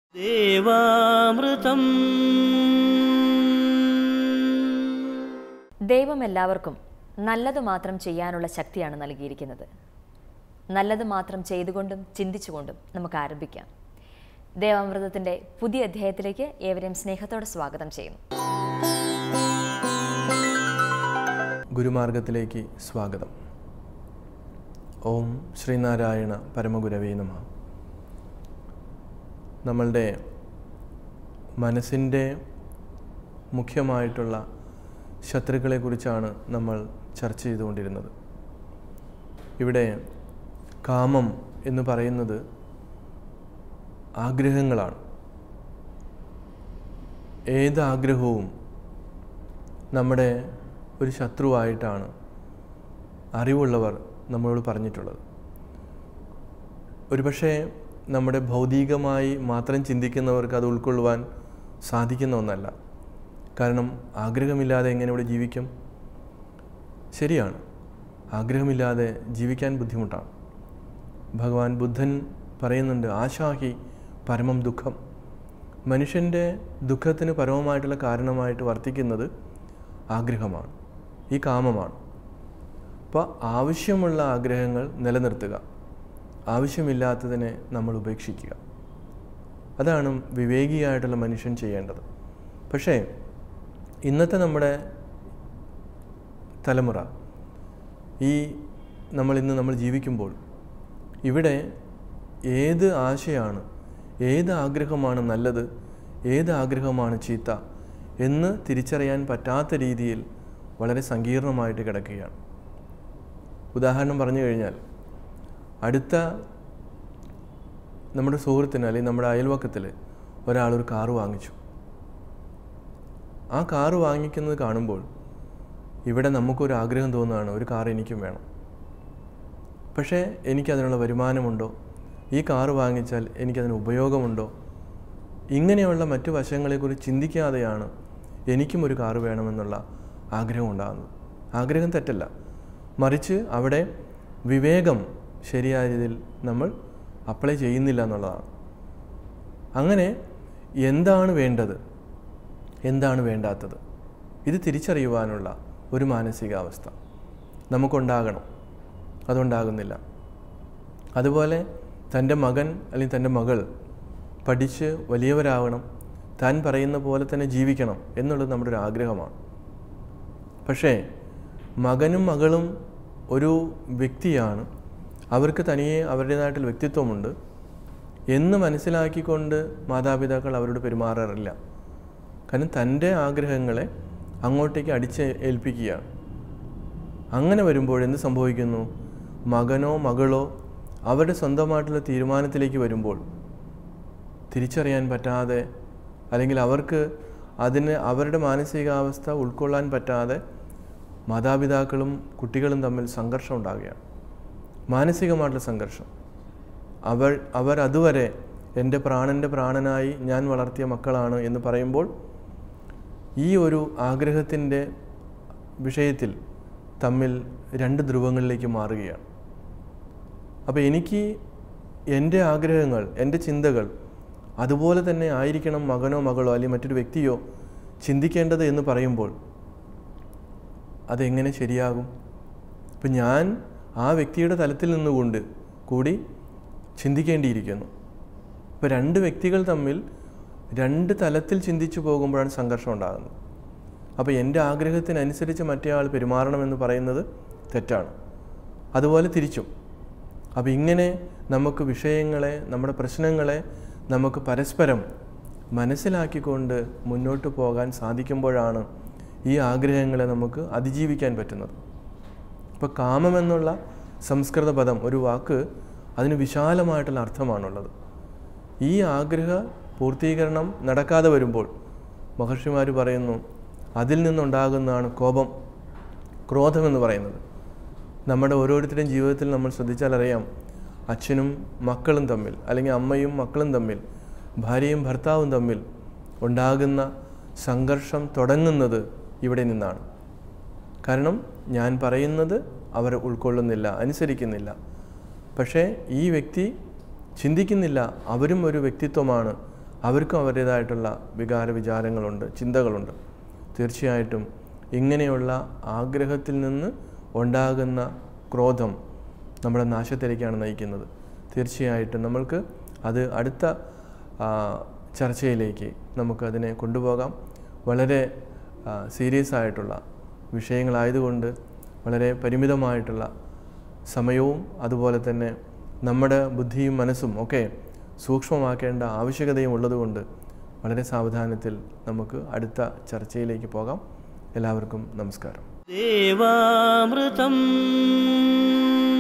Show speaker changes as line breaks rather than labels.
ദേവാമൃതം
ദൈവം എല്ലാവർക്കും നല്ലത് മാത്രം ചെയ്യാനുള്ള ശക്തിയാണ് നൽകിയിരിക്കുന്നത് നല്ലത് മാത്രം ചെയ്തുകൊണ്ടും ചിന്തിച്ചുകൊണ്ടും നമുക്ക് ആരംഭിക്കാം ദേവാമൃതത്തിൻ്റെ പുതിയ അധ്യായത്തിലേക്ക് ഏവരെയും സ്നേഹത്തോടെ സ്വാഗതം ചെയ്യുന്നു
ഗുരുമാർഗത്തിലേക്ക് സ്വാഗതം ഓം ശ്രീനാരായണ പരമഗുരവേ നമ നമ്മളുടെ മനസ്സിൻ്റെ മുഖ്യമായിട്ടുള്ള ശത്രുക്കളെക്കുറിച്ചാണ് നമ്മൾ ചർച്ച ചെയ്തുകൊണ്ടിരുന്നത് ഇവിടെ കാമം എന്ന് പറയുന്നത് ആഗ്രഹങ്ങളാണ് ഏത് ആഗ്രഹവും നമ്മുടെ ഒരു ശത്രുവായിട്ടാണ് അറിവുള്ളവർ നമ്മളോട് പറഞ്ഞിട്ടുള്ളത് ഒരുപക്ഷെ നമ്മുടെ ഭൗതികമായി മാത്രം ചിന്തിക്കുന്നവർക്ക് അത് ഉൾക്കൊള്ളുവാൻ സാധിക്കുന്ന ഒന്നല്ല കാരണം ആഗ്രഹമില്ലാതെ എങ്ങനെ ഇവിടെ ജീവിക്കും ശരിയാണ് ആഗ്രഹമില്ലാതെ ജീവിക്കാൻ ബുദ്ധിമുട്ടാണ് ഭഗവാൻ ബുദ്ധൻ പറയുന്നുണ്ട് ആശാഹി പരമം ദുഃഖം മനുഷ്യൻ്റെ ദുഃഖത്തിന് പരമമായിട്ടുള്ള കാരണമായിട്ട് വർത്തിക്കുന്നത് ആഗ്രഹമാണ് ഈ കാമമാണ് അപ്പോൾ ആവശ്യമുള്ള ആഗ്രഹങ്ങൾ നിലനിർത്തുക ആവശ്യമില്ലാത്തതിനെ നമ്മൾ ഉപേക്ഷിക്കുക അതാണ് വിവേകിയായിട്ടുള്ള മനുഷ്യൻ ചെയ്യേണ്ടത് പക്ഷേ ഇന്നത്തെ നമ്മുടെ തലമുറ ഈ നമ്മൾ ഇന്ന് നമ്മൾ ജീവിക്കുമ്പോൾ ഇവിടെ ഏത് ആശയാണ് ഏത് ആഗ്രഹമാണ് നല്ലത് ഏത് ആഗ്രഹമാണ് ചീത്ത എന്ന് തിരിച്ചറിയാൻ പറ്റാത്ത രീതിയിൽ വളരെ സങ്കീർണമായിട്ട് കിടക്കുകയാണ് ഉദാഹരണം പറഞ്ഞു കഴിഞ്ഞാൽ അടുത്ത നമ്മുടെ സുഹൃത്തിന് അല്ലെങ്കിൽ നമ്മുടെ അയൽവക്കത്തിൽ ഒരാളൊരു കാറ് വാങ്ങിച്ചു ആ കാറ് വാങ്ങിക്കുന്നത് കാണുമ്പോൾ ഇവിടെ നമുക്കൊരു ആഗ്രഹം തോന്നുകയാണ് ഒരു കാർ എനിക്കും വേണം പക്ഷേ എനിക്കതിനുള്ള വരുമാനമുണ്ടോ ഈ കാറ് വാങ്ങിച്ചാൽ എനിക്കതിന് ഉപയോഗമുണ്ടോ ഇങ്ങനെയുള്ള മറ്റു വശങ്ങളെക്കുറിച്ച് ചിന്തിക്കാതെയാണ് എനിക്കും ഒരു കാറ് വേണമെന്നുള്ള ആഗ്രഹം ഉണ്ടാകുന്നത് ആഗ്രഹം തെറ്റല്ല മറിച്ച് അവിടെ വിവേകം ശരിയായ രീതിയിൽ നമ്മൾ അപ്ലൈ ചെയ്യുന്നില്ല എന്നുള്ളതാണ് അങ്ങനെ എന്താണ് വേണ്ടത് എന്താണ് വേണ്ടാത്തത് ഇത് തിരിച്ചറിയുവാനുള്ള ഒരു മാനസികാവസ്ഥ നമുക്കുണ്ടാകണം അതുണ്ടാകുന്നില്ല അതുപോലെ തൻ്റെ മകൻ അല്ലെങ്കിൽ തൻ്റെ മകൾ പഠിച്ച് വലിയവരാവണം താൻ പറയുന്ന പോലെ തന്നെ ജീവിക്കണം എന്നുള്ളത് നമ്മുടെ ഒരു ആഗ്രഹമാണ് പക്ഷേ മകനും മകളും ഒരു വ്യക്തിയാണ് അവർക്ക് തനിയെ അവരുടേതായിട്ടുള്ള വ്യക്തിത്വമുണ്ട് എന്ന് മനസ്സിലാക്കിക്കൊണ്ട് മാതാപിതാക്കൾ അവരോട് പെരുമാറാറില്ല കാരണം തൻ്റെ ആഗ്രഹങ്ങളെ അങ്ങോട്ടേക്ക് അടിച്ച് ഏൽപ്പിക്കുകയാണ് അങ്ങനെ വരുമ്പോൾ എന്ത് സംഭവിക്കുന്നു മകനോ മകളോ അവരുടെ സ്വന്തമായിട്ടുള്ള തീരുമാനത്തിലേക്ക് വരുമ്പോൾ തിരിച്ചറിയാൻ പറ്റാതെ അല്ലെങ്കിൽ അവർക്ക് അതിന് അവരുടെ മാനസികാവസ്ഥ ഉൾക്കൊള്ളാൻ പറ്റാതെ മാതാപിതാക്കളും കുട്ടികളും തമ്മിൽ സംഘർഷം ഉണ്ടാവുകയാണ് മാനസികമായിട്ടുള്ള സംഘർഷം അവർ അവർ അതുവരെ എൻ്റെ പ്രാണൻ്റെ പ്രാണനായി ഞാൻ വളർത്തിയ മക്കളാണ് എന്ന് പറയുമ്പോൾ ഈ ഒരു ആഗ്രഹത്തിൻ്റെ വിഷയത്തിൽ തമ്മിൽ രണ്ട് ധ്രുവങ്ങളിലേക്ക് മാറുകയാണ് അപ്പോൾ എനിക്ക് എൻ്റെ ആഗ്രഹങ്ങൾ എൻ്റെ ചിന്തകൾ അതുപോലെ തന്നെ ആയിരിക്കണം മകനോ മകളോ അല്ലെങ്കിൽ മറ്റൊരു വ്യക്തിയോ ചിന്തിക്കേണ്ടത് എന്ന് പറയുമ്പോൾ അതെങ്ങനെ ശരിയാകും ഇപ്പം ഞാൻ ആ വ്യക്തിയുടെ തലത്തിൽ നിന്നുകൊണ്ട് കൂടി ചിന്തിക്കേണ്ടിയിരിക്കുന്നു ഇപ്പോൾ രണ്ട് വ്യക്തികൾ തമ്മിൽ രണ്ട് തലത്തിൽ ചിന്തിച്ചു പോകുമ്പോഴാണ് സംഘർഷം ഉണ്ടാകുന്നത് അപ്പോൾ എൻ്റെ ആഗ്രഹത്തിനനുസരിച്ച് മറ്റേ ആൾ പെരുമാറണമെന്ന് പറയുന്നത് തെറ്റാണ് അതുപോലെ തിരിച്ചും അപ്പോൾ ഇങ്ങനെ നമുക്ക് വിഷയങ്ങളെ നമ്മുടെ പ്രശ്നങ്ങളെ നമുക്ക് പരസ്പരം മനസ്സിലാക്കിക്കൊണ്ട് മുന്നോട്ട് പോകാൻ സാധിക്കുമ്പോഴാണ് ഈ ആഗ്രഹങ്ങളെ നമുക്ക് അതിജീവിക്കാൻ പറ്റുന്നത് ഇപ്പോൾ കാമം എന്നുള്ള സംസ്കൃത പദം ഒരു വാക്ക് അതിന് വിശാലമായിട്ടുള്ള അർത്ഥമാണുള്ളത് ഈ ആഗ്രഹ പൂർത്തീകരണം നടക്കാതെ വരുമ്പോൾ മഹർഷിമാർ പറയുന്നു അതിൽ നിന്നുണ്ടാകുന്നതാണ് കോപം ക്രോധമെന്ന് പറയുന്നത് നമ്മുടെ ഓരോരുത്തരുടെയും ജീവിതത്തിൽ നമ്മൾ ശ്രദ്ധിച്ചാൽ അറിയാം അച്ഛനും മക്കളും തമ്മിൽ അല്ലെങ്കിൽ അമ്മയും മക്കളും തമ്മിൽ ഭാര്യയും ഭർത്താവും തമ്മിൽ ഉണ്ടാകുന്ന സംഘർഷം തുടങ്ങുന്നത് ഇവിടെ നിന്നാണ് കാരണം ഞാൻ പറയുന്നത് അവർ ഉൾക്കൊള്ളുന്നില്ല അനുസരിക്കുന്നില്ല പക്ഷേ ഈ വ്യക്തി ചിന്തിക്കുന്നില്ല അവരും ഒരു വ്യക്തിത്വമാണ് അവർക്കും അവരുടേതായിട്ടുള്ള വികാര വിചാരങ്ങളുണ്ട് ചിന്തകളുണ്ട് തീർച്ചയായിട്ടും ഇങ്ങനെയുള്ള ആഗ്രഹത്തിൽ നിന്ന് ഉണ്ടാകുന്ന ക്രോധം നമ്മുടെ നാശത്തിലേക്കാണ് നയിക്കുന്നത് തീർച്ചയായിട്ടും നമ്മൾക്ക് അത് അടുത്ത ആ, ചർച്ചയിലേക്ക് നമുക്ക് അതിനെ കൊണ്ടുപോകാം വളരെ സീരിയസ് ആയിട്ടുള്ള വിഷയങ്ങളായതുകൊണ്ട് വളരെ പരിമിതമായിട്ടുള്ള സമയവും അതുപോലെ തന്നെ നമ്മുടെ ബുദ്ധിയും മനസ്സും ഒക്കെ സൂക്ഷ്മമാക്കേണ്ട ആവശ്യകതയും ഉള്ളതുകൊണ്ട് വളരെ സാവധാനത്തിൽ നമുക്ക് അടുത്ത ചർച്ചയിലേക്ക് പോകാം എല്ലാവർക്കും നമസ്കാരം
ദേവാമൃതം